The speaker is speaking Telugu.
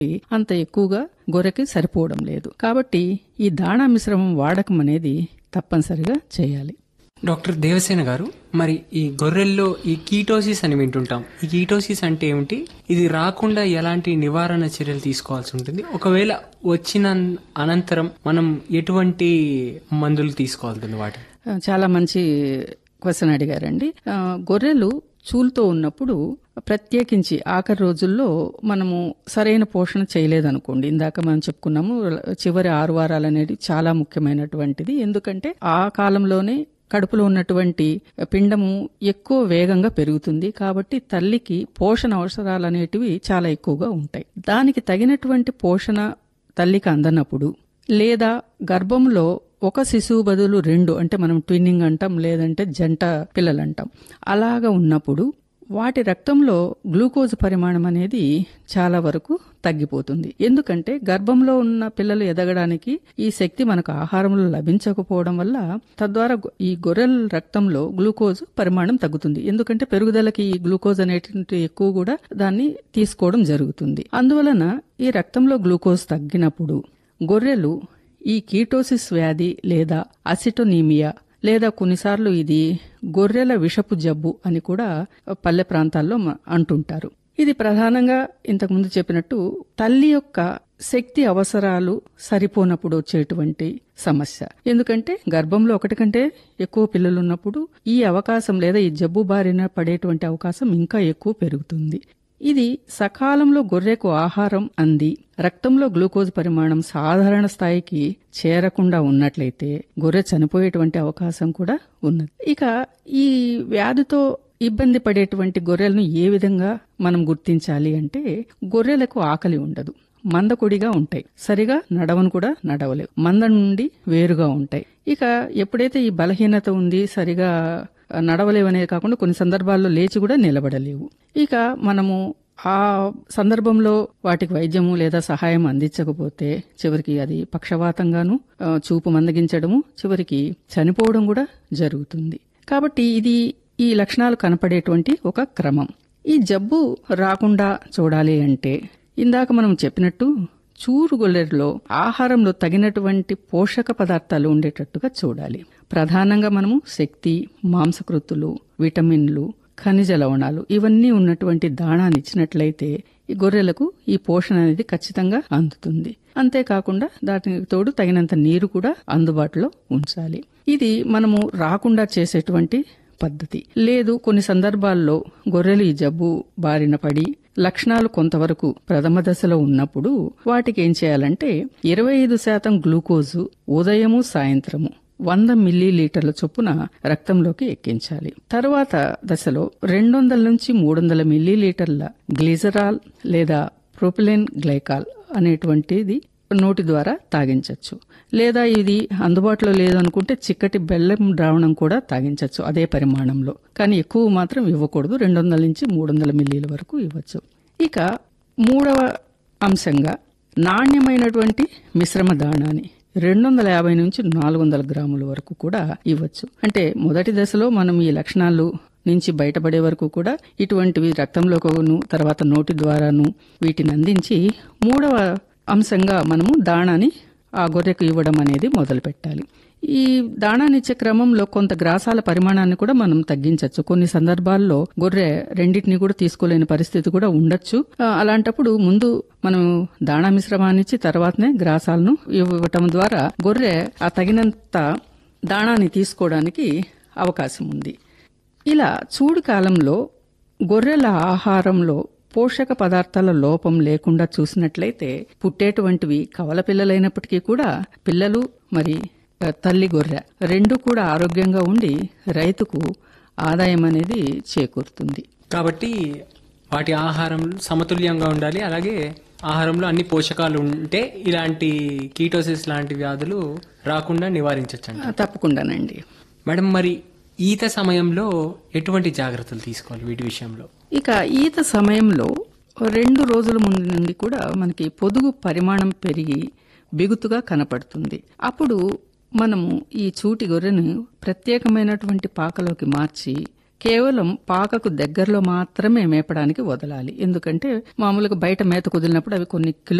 అంత ఎక్కువగా గొర్రెకి సరిపోవడం లేదు కాబట్టి ఈ దాణా మిశ్రమం వాడకం అనేది తప్పనిసరిగా చేయాలి డాక్టర్ దేవసేన గారు మరి ఈ గొర్రెల్లో ఈ కీటోసిస్ అని వింటుంటాం ఈ కీటోసిస్ అంటే ఏమిటి ఇది రాకుండా ఎలాంటి నివారణ చర్యలు తీసుకోవాల్సి ఉంటుంది ఒకవేళ వచ్చిన అనంతరం మనం ఎటువంటి మందులు తీసుకోవాల్సింది వాటి ఆ, చాలా మంచి క్వశ్చన్ అడిగారండి ఆ, గొర్రెలు చూలుతో ఉన్నప్పుడు ప్రత్యేకించి ఆఖరి రోజుల్లో మనము సరైన పోషణ చేయలేదనుకోండి ఇందాక మనం చెప్పుకున్నాము చివరి ఆరు వారాలు అనేది చాలా ముఖ్యమైనటువంటిది ఎందుకంటే ఆ కాలంలోనే కడుపులో ఉన్నటువంటి పిండము ఎక్కువ వేగంగా పెరుగుతుంది కాబట్టి తల్లికి పోషణ అవసరాలు అనేటివి చాలా ఎక్కువగా ఉంటాయి దానికి తగినటువంటి పోషణ తల్లికి అందనప్పుడు లేదా గర్భంలో ఒక శిశువు బదులు రెండు అంటే మనం ట్విన్నింగ్ అంటాం లేదంటే జంట పిల్లలు అంటాం అలాగా ఉన్నప్పుడు వాటి రక్తంలో గ్లూకోజ్ పరిమాణం అనేది చాలా వరకు తగ్గిపోతుంది ఎందుకంటే గర్భంలో ఉన్న పిల్లలు ఎదగడానికి ఈ శక్తి మనకు ఆహారంలో లభించకపోవడం వల్ల తద్వారా గొ- ఈ గొర్రెల రక్తంలో గ్లూకోజ్ పరిమాణం తగ్గుతుంది ఎందుకంటే పెరుగుదలకి ఈ గ్లూకోజ్ అనేటువంటి ఎక్కువ కూడా దాన్ని తీసుకోవడం జరుగుతుంది అందువలన ఈ రక్తంలో గ్లూకోజ్ తగ్గినప్పుడు గొర్రెలు ఈ కీటోసిస్ వ్యాధి లేదా అసిటోనీమియా లేదా కొన్నిసార్లు ఇది గొర్రెల విషపు జబ్బు అని కూడా పల్లె ప్రాంతాల్లో మ- అంటుంటారు ఇది ప్రధానంగా ఇంతకుముందు చెప్పినట్టు తల్లి యొక్క శక్తి అవసరాలు సరిపోనప్పుడు వచ్చేటువంటి సమస్య ఎందుకంటే గర్భంలో ఒకటి కంటే ఎక్కువ పిల్లలు ఉన్నప్పుడు ఈ అవకాశం లేదా ఈ జబ్బు బారిన పడేటువంటి అవకాశం ఇంకా ఎక్కువ పెరుగుతుంది ఇది సకాలంలో గొర్రెకు ఆహారం అంది రక్తంలో గ్లూకోజ్ పరిమాణం సాధారణ స్థాయికి చేరకుండా ఉన్నట్లయితే గొర్రె చనిపోయేటువంటి అవకాశం కూడా ఉన్నది ఇక ఈ వ్యాధితో ఇబ్బంది పడేటువంటి గొర్రెలను ఏ విధంగా మనం గుర్తించాలి అంటే గొర్రెలకు ఆకలి ఉండదు మందకొడిగా ఉంటాయి సరిగా నడవను కూడా నడవలేవు మంద నుండి వేరుగా ఉంటాయి ఇక ఎప్పుడైతే ఈ బలహీనత ఉంది సరిగా నడవలేవనే కాకుండా కొన్ని సందర్భాల్లో లేచి కూడా నిలబడలేవు ఇక మనము ఆ సందర్భంలో వాటికి వైద్యము లేదా సహాయం అందించకపోతే చివరికి అది పక్షవాతంగాను ఆ, చూపు మందగించడము చివరికి చనిపోవడం కూడా జరుగుతుంది కాబట్టి ఇది ఈ లక్షణాలు కనపడేటువంటి ఒక క్రమం ఈ జబ్బు రాకుండా చూడాలి అంటే ఇందాక మనం చెప్పినట్టు చూరు గొల్లెరలో ఆహారంలో తగినటువంటి పోషక పదార్థాలు ఉండేటట్టుగా చూడాలి ప్రధానంగా మనము శక్తి మాంసకృతులు విటమిన్లు ఖనిజ లవణాలు ఇవన్నీ ఉన్నటువంటి దాణాన్ని ఇచ్చినట్లయితే ఈ గొర్రెలకు ఈ పోషణ అనేది ఖచ్చితంగా అందుతుంది అంతేకాకుండా దానికి తోడు తగినంత నీరు కూడా అందుబాటులో ఉంచాలి ఇది మనము రాకుండా చేసేటువంటి పద్ధతి లేదు కొన్ని సందర్భాల్లో గొర్రెలు ఈ జబ్బు బారిన పడి లక్షణాలు కొంతవరకు ప్రథమ దశలో ఉన్నప్పుడు వాటికి ఏం చేయాలంటే ఇరవై ఐదు శాతం గ్లూకోజు ఉదయము సాయంత్రము వంద మిల్లీ లీటర్ల చొప్పున రక్తంలోకి ఎక్కించాలి తరువాత దశలో రెండు వందల నుంచి మూడు వందల మిల్లీ లీటర్ల గ్లిజరాల్ లేదా ప్రొపిలిన్ గ్లైకాల్ అనేటువంటిది నోటి ద్వారా తాగించవచ్చు లేదా ఇది అందుబాటులో లేదనుకుంటే చిక్కటి బెల్లం ద్రావణం కూడా తాగించవచ్చు అదే పరిమాణంలో కానీ ఎక్కువ మాత్రం ఇవ్వకూడదు రెండు వందల నుంచి మూడు వందల మిల్లీల వరకు ఇవ్వచ్చు ఇక మూడవ అంశంగా నాణ్యమైనటువంటి మిశ్రమ దాణాన్ని రెండు వందల యాభై నుంచి నాలుగు వందల గ్రాముల వరకు కూడా ఇవ్వచ్చు అంటే మొదటి దశలో మనం ఈ లక్షణాలు నుంచి బయటపడే వరకు కూడా ఇటువంటివి రక్తంలోకి తర్వాత నోటి ద్వారాను వీటిని అందించి మూడవ అంశంగా మనము దాణాని ఆ గొర్రెకు ఇవ్వడం అనేది మొదలు పెట్టాలి ఈ దాణానిచ్చే క్రమంలో కొంత గ్రాసాల పరిమాణాన్ని కూడా మనం తగ్గించవచ్చు కొన్ని సందర్భాల్లో గొర్రె రెండింటిని కూడా తీసుకోలేని పరిస్థితి కూడా ఉండొచ్చు ఆ, అలాంటప్పుడు ముందు మనం దాణా మిశ్రమాన్ని ఇచ్చి తర్వాతనే గ్రాసాలను ఇవ్వటం ద్వారా గొర్రె ఆ తగినంత దాణాన్ని తీసుకోవడానికి అవకాశం ఉంది ఇలా చూడు కాలంలో గొర్రెల ఆహారంలో పోషక పదార్థాల లోపం లేకుండా చూసినట్లయితే పుట్టేటువంటివి కవల పిల్లలైనప్పటికీ కూడా పిల్లలు మరి ఆ, తల్లి గొర్రె రెండు కూడా ఆరోగ్యంగా ఉండి రైతుకు ఆదాయం అనేది చేకూరుతుంది కాబట్టి వాటి ఆహారం సమతుల్యంగా ఉండాలి అలాగే ఆహారంలో అన్ని పోషకాలు ఉంటే ఇలాంటి కీటోసిస్ లాంటి వ్యాధులు రాకుండా నివారించవచ్చు ఆ, తప్పకుండానండి మేడం మరి ఈత సమయంలో ఎటువంటి జాగ్రత్తలు తీసుకోవాలి వీటి విషయంలో ఇక ఈత సమయంలో రెండు రోజుల ముందు నుండి కూడా మనకి పొదుగు పరిమాణం పెరిగి బిగుతుగా కనపడుతుంది అప్పుడు మనము ఈ చూటి గొర్రెను ప్రత్యేకమైనటువంటి పాకలోకి మార్చి కేవలం పాకకు దగ్గరలో మాత్రమే మేపడానికి వదలాలి ఎందుకంటే మామూలుగా బయట మేత కుదిలినప్పుడు అవి కొన్ని